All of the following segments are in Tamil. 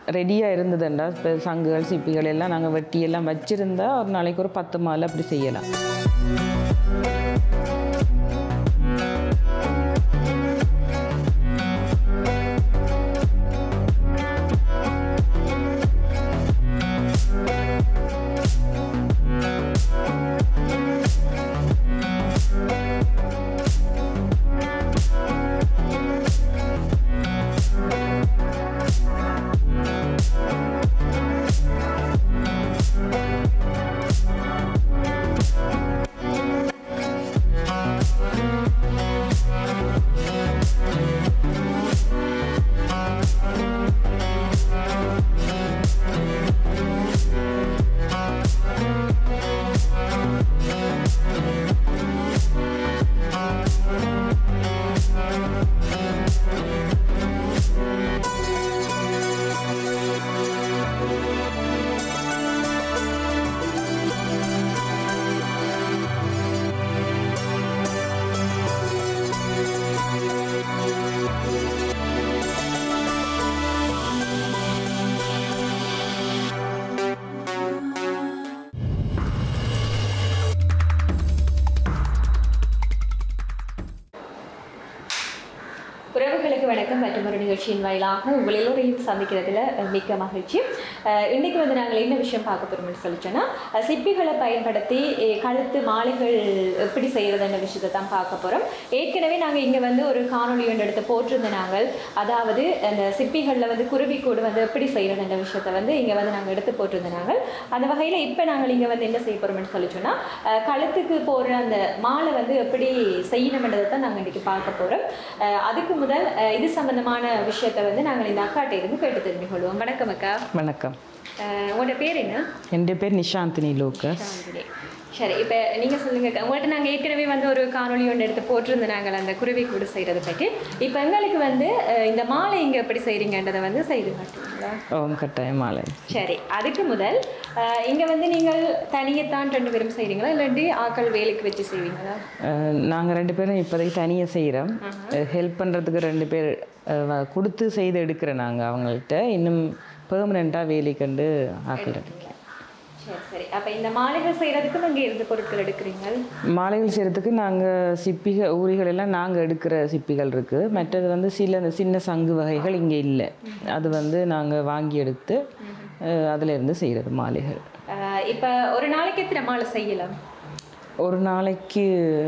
ரெடியாக இருந்ததுண்டா இப்போ சங்குகள் சிப்பிகள் எல்லாம் நாங்கள் வெட்டி எல்லாம் வச்சுருந்தா ஒரு நாளைக்கு ஒரு பத்து மாலை அப்படி செய்யலாம் உறவுகளுக்கு வணக்கம் மற்றும் ஒரு நிகழ்ச்சியின் வாயிலாக உங்கள் எல்லோரையும் சந்திக்கிறதுல அஹ், மிக்க மகிழ்ச்சி அஹ், இன்னைக்கு வந்து நாங்கள் என்ன விஷயம் பார்க்க போகிறோம்னு சொல்லிச்சோன்னா அஹ், சிப்பிகளை பயன்படுத்தி அஹ், கழுத்து மாலைகள் எப்படி செய்கிறதுன்ற விஷயத்தை தான் பார்க்க போகிறோம் ஏற்கனவே நாங்கள் இங்கே வந்து ஒரு காணொளி ஒன்று எடுத்து போட்டிருந்த நாங்கள் அதாவது அந்த சிப்பிகளில் வந்து குருவிக்கூடு வந்து எப்படி செய்கிறதுன்ற விஷயத்தை வந்து இங்கே வந்து நாங்கள் எடுத்து போட்டிருந்த நாங்கள் அந்த வகையில் இப்போ நாங்கள் இங்கே வந்து என்ன செய்ய போகிறோம்னு சொல்லிச்சோன்னா அஹ், கழுத்துக்கு போகிற அந்த மாலை வந்து எப்படி செய்யணுன்றதை தான் நாங்கள் இன்றைக்கி பார்க்க போகிறோம் அதுக்கு முதல் அஹ், இது சம்பந்தமான விஷயத்தை வந்து நாங்கள் இந்த அக்காட்ட இருந்து கேட்டு தெரிஞ்சு கொள்வோம் வணக்கம் அக்கா வணக்கம் அஹ், உங்களோட பேர் என்ன என் பேர் நிஷாந்தினி லோகஸ் சாந்தினி. சரி இப்போ நீங்கள் சொல்லுங்க அக்கா. உங்கள்கிட்ட நாங்கள் ஏற்கனவே வந்து ஒரு காணொளி ஒன்று எடுத்து போட்டிருந்தோம் நாங்கள் அந்த குருவி கூடு செய்கிறத பற்றி இப்போ எங்களுக்கு வந்து அஹ், இந்த மாலை இங்கே எப்படி செய்கிறீங்கன்றதை வந்து செய்து காட்டுவீங்களா ஓம் கட்டாய மாலை சரி அதுக்கு முதல் அஹ், இங்க வந்து நீங்கள் தனியத்தான் ரெண்டு பேரும் செய்றீங்களா இல்லாட்டி ஆக்கள் வேலைக்கு வச்சு செய்வீங்களா நாங்கள் ரெண்டு பேரும் இப்போதைக்கு தனியாக செய்கிறோம் ஹெல்ப் பண்ணுறதுக்கு ரெண்டு பேர் அஹ், வ- கொடுத்து செய்து எடுக்கிறேன் நாங்கள் அவங்கள்ட்ட இன்னும் பெர்மனெண்ட்டாக வேலை கண்டு ஆக்கல சரி சரி அப்ப இந்த மாலைகள் செய்யறதுக்கு நீங்க இருந்து பொருட்கள் எடுக்கிறீங்க மாலைகள் செய்கிறதுக்கு நாங்கள் சிப்பிகள் ஊரிகள் எல்லாம் நாங்கள் எடுக்கிற சிப்பிகள் இருக்குது மற்றது வந்து சில இந்த சின்ன சங்கு வகைகள் இங்கே இல்லை அது வந்து நாங்கள் வாங்கி எடுத்து அதில் இருந்து செய்கிறது மாலைகள் அஹ், இப்ப ஒரு நாளைக்கு எத்தனை மாலை செய்யலாம் ஒரு நாளைக்கு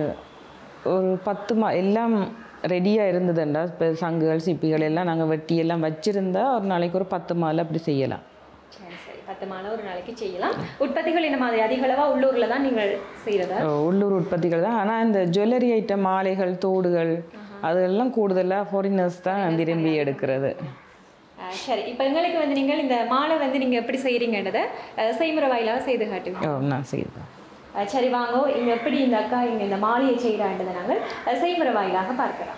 ஒரு பத்து மா எல்லாம் ரெடியாக இருந்ததுண்டா இப்போ சங்குகள் சிப்பிகள் எல்லாம் நாங்கள் வெட்டி எல்லாம் வச்சுருந்தா ஒரு நாளைக்கு ஒரு பத்து மாலை அப்படி செய்யலாம் சரி சரி பத்து மாலை ஒரு நாளைக்கு செய்யலாம் உற்பத்திகள் என்ன மாதிரி அதிக அளவா உள்ளூர்ல தான் நீங்கள் செய்யறதா அஹ் உள்ளூர் உற்பத்திகள் தான் ஆனால் இந்த ஜுவல்லரி ஐட்டம் மாலைகள் தோடுகள் அதெல்லாம் கூடுதலாக ஃபாரினர்ஸ் தான் விரும்பி எடுக்கிறது அஹ், சரி இப்போ எங்களுக்கு வந்து நீங்கள் இந்த மாலை வந்து நீங்க எப்படி செய்யறீங்கன்றதை அஹ், செய்முறை வாயிலாக செய்து காட்டுவீங்க ஓ, நான் செய்வேன் அஹ், சரி வாங்கோ இங்க எப்படி இந்த அக்கா இங்க இந்த மாலையை செய்கிறான்றதை நாங்கள் அஹ், செய்முறை வாயிலாக பார்க்கலாம்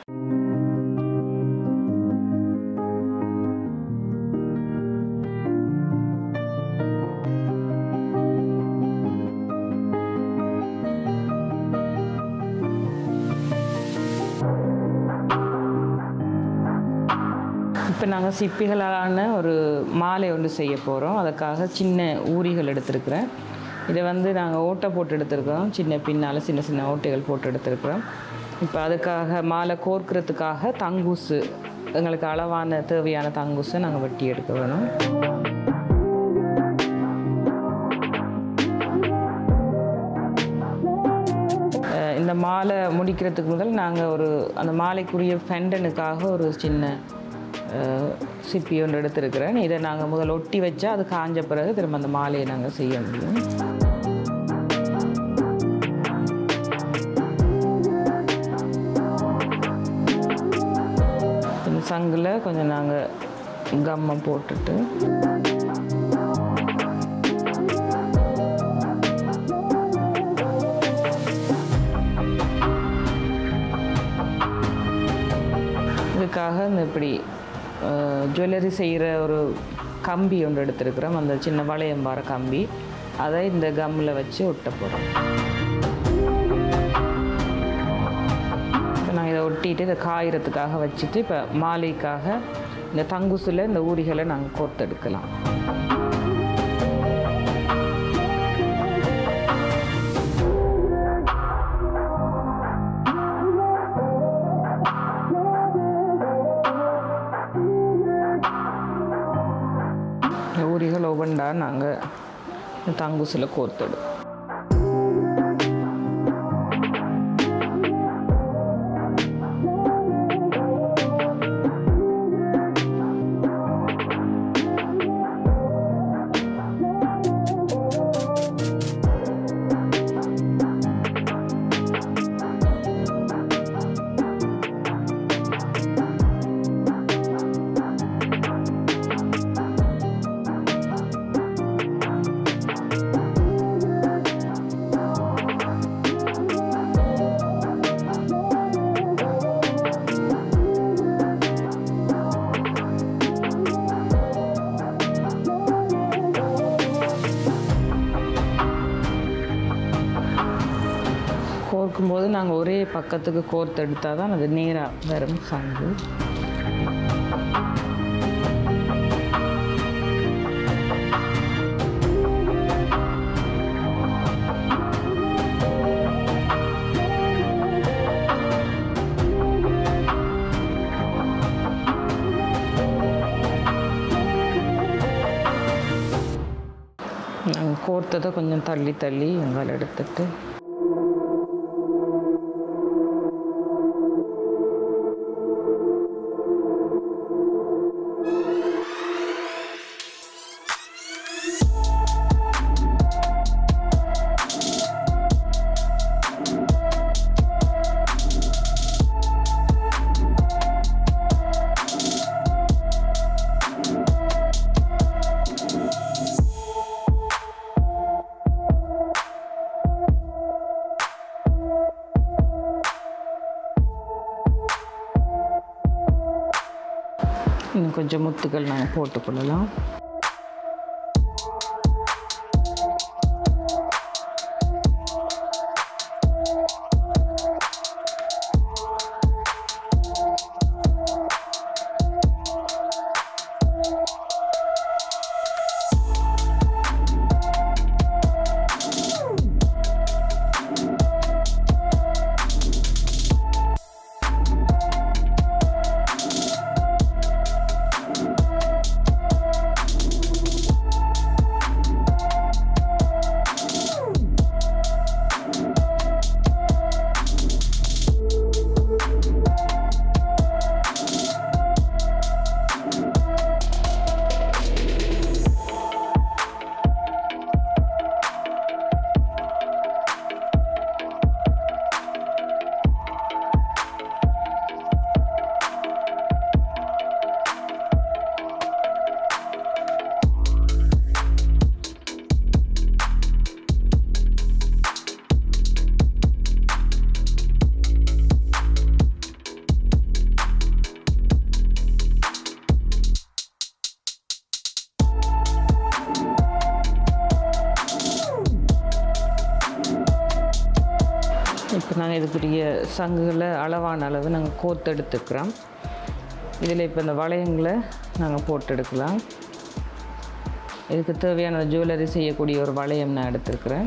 இப்போ நாங்கள் சிப்பிகளான ஒரு மாலை ஒன்று செய்ய போகிறோம் அதுக்காக சின்ன ஊரிகள் எடுத்திருக்கிறேன் இதை வந்து நாங்கள் ஓட்டை போட்டு எடுத்திருக்கிறோம் சின்ன பின்னால் சின்ன சின்ன ஓட்டைகள் போட்டு எடுத்திருக்கிறோம் இப்போ அதுக்காக மாலை கோர்க்கிறதுக்காக தங்கூசு எங்களுக்கு அளவான தேவையான தங்கூசை நாங்கள் வெட்டி எடுக்க வேணும் அஹ் இந்த மாலை முடிக்கிறதுக்கு முதல் நாங்கள் ஒரு அந்த மாலைக்குரிய ஃபெண்டனுக்காக ஒரு சின்ன அஹ், சிப்பி ஒன்று எடுத்திருக்கிறேன் இதை நாங்கள் முதல் ஒட்டி வச்சா அது காஞ்ச பிறகு திரும்ப அந்த மாலையை நாங்கள் செய்ய முடியும் இந்த சங்கில் கொஞ்சம் நாங்கள் கம்மை போட்டுட்டு இதுக்காக இந்த இப்படி ஜுவல்லரி செய்கிற ஒரு கம்பி ஒன்று எடுத்திருக்கிறோம் அந்த சின்ன வளையம் வர கம்பி அதை இந்த கம்மில் வச்சு ஒட்ட போகிறோம் இப்போ நான் இதை ஒட்டிட்டு இதை காயறதுக்காக வச்சுட்டு இப்போ மாலைக்காக இந்த தங்குசில் இந்த ஊரிகளை நாங்கள் கோர்த்தெடுக்கலாம் இந்த ஊரிகள் ஒவ்வொன்றா நாங்கள் தங்குசில் கோர்த்தெடுப்போம் கோர்க்கும்போது நாங்கள் ஒரே பக்கத்துக்கு கோர்த்து எடுத்தால் தான் அது நேராக வரும் சங்கு நாங்கள் கோர்த்ததை கொஞ்சம் தள்ளி தள்ளி எங்களை எடுத்துட்டு இன்னும் கொஞ்சம் முத்துக்கள் நாங்கள் போட்டுக்கொள்ளலாம் இப்போ நாங்கள் இதுக்குரிய சங்குகளை அளவான அளவு நாங்கள் கோர்த்து எடுத்துக்கிறோம் இதில் இப்போ இந்த வளையங்களை நாங்கள் போட்டு எடுக்கலாம் இதுக்கு தேவையான ஜுவல்லரி செய்யக்கூடிய ஒரு வளையம் நான் எடுத்துருக்கிறேன்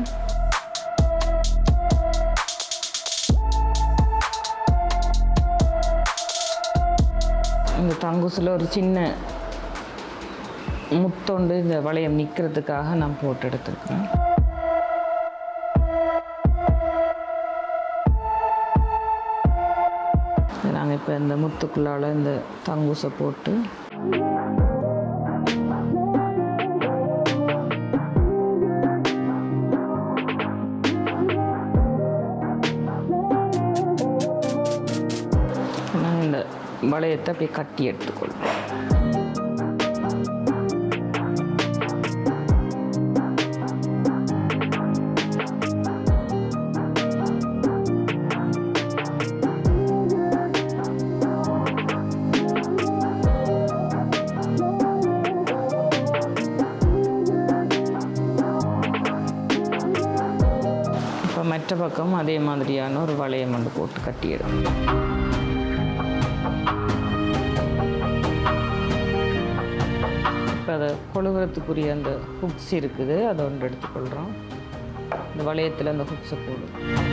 இந்த தங்குசில் ஒரு சின்ன முத்தொண்டு இந்த வளையம் நிற்கிறதுக்காக நான் போட்டு எடுத்துருக்கிறேன் நாங்கள் இப்போ இந்த முத்துக்குள்ளால் இந்த தங்கூசை போட்டு நாங்கள் இந்த வளையத்தை அப்படியே கட்டி எடுத்துக்கொள்வோம் இப்போ மற்ற பக்கம் அதே மாதிரியான ஒரு வளையம் வந்து போட்டு கட்டிடும் அதை கொழுகிறதுக்குரிய அந்த ஹுக்ஸ் இருக்குது அதை ஒன்று எடுத்துக்கொள்கிறோம் இந்த வளையத்தில் அந்த ஹுக்ஸை போடும்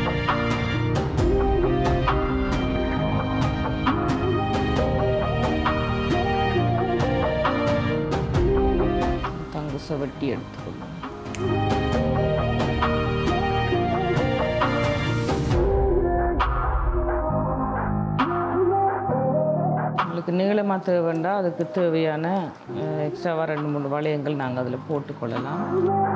தங்குசை வெட்டி எடுத்துக்கொள்ளும் உங்களுக்கு நீளமாக தேவைண்டா அதுக்கு தேவையான எக்ஸ்ட்ராவாக ரெண்டு மூணு வளையங்கள் நாங்கள் அதில் போட்டுக்கொள்ளலாம்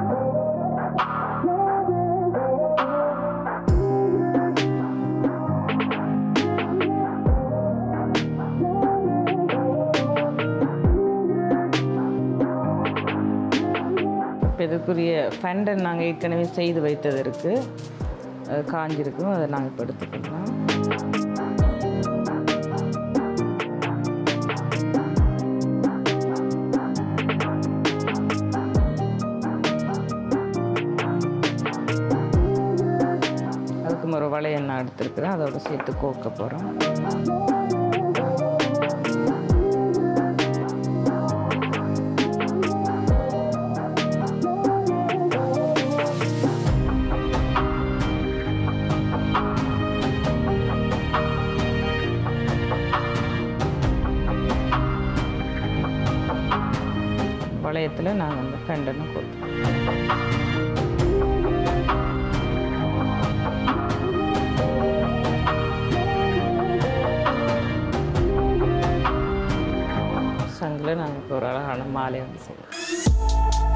இப்போ இதுக்குரிய ஃபெண்டன் நாங்கள் ஏற்கனவே செய்து வைத்தது இருக்குது அது காஞ்சிருக்கும் அதை நாங்கள் இப்போ எடுத்துக்கலாம் அதுக்கு ஒரு வளையம் நான் எடுத்துருக்குறேன் அதோட சேர்த்து கோக்க போகிறோம் வளையத்தில் நாங்கள் அந்த ஃபெண்டனை கொடுத்தோம் சங்கில் நாங்கள் இப்போ ஒரு அழகான மாலை வந்து செய்வோம்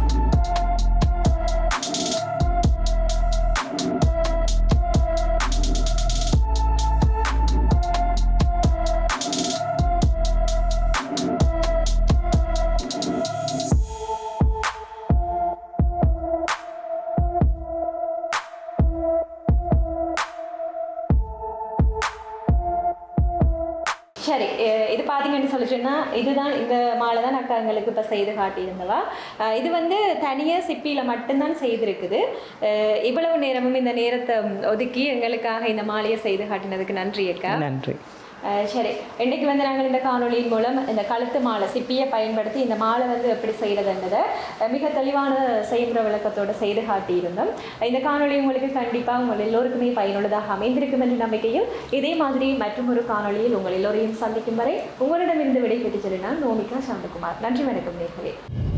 சரி அஹ் இது பார்த்தீங்கன்னு சொல்லிச்சுன்னா இதுதான் இந்த மாலை தான் அக்கா எங்களுக்கு இப்போ செய்து காட்டியிருந்தவா அஹ் இது வந்து தனியாக சிப்பியில் மட்டும்தான் செய்திருக்குது அஹ் இவ்வளவு நேரமும் இந்த நேரத்தை ஒதுக்கி எங்களுக்காக இந்த மாலையை செய்து காட்டினதுக்கு நன்றி அக்கா நன்றி அஹ் சரி இன்னைக்கு வந்து நாங்கள் இந்த காணொளியின் மூலம் இந்த கழுத்து மாலை சிப்பியை பயன்படுத்தி இந்த மாலை வந்து எப்படி செய்கிறதுன்றதை அஹ் மிக தெளிவான செய்முறை விளக்கத்தோடு செய்து காட்டியிருந்தோம் இந்த காணொளி உங்களுக்கு கண்டிப்பாக உங்கள் எல்லோருக்குமே பயனுள்ளதாக அமைந்திருக்கும் என்ற நம்பிக்கையில் இதே மாதிரி மற்றும் ஒரு காணொளியில் உங்கள் எல்லோரையும் சந்திக்கும் வரை உங்களிடமிருந்து விடை பெற்று நான் நோமிகா சாந்தகுமார் நன்றி வணக்கம் நேர்களே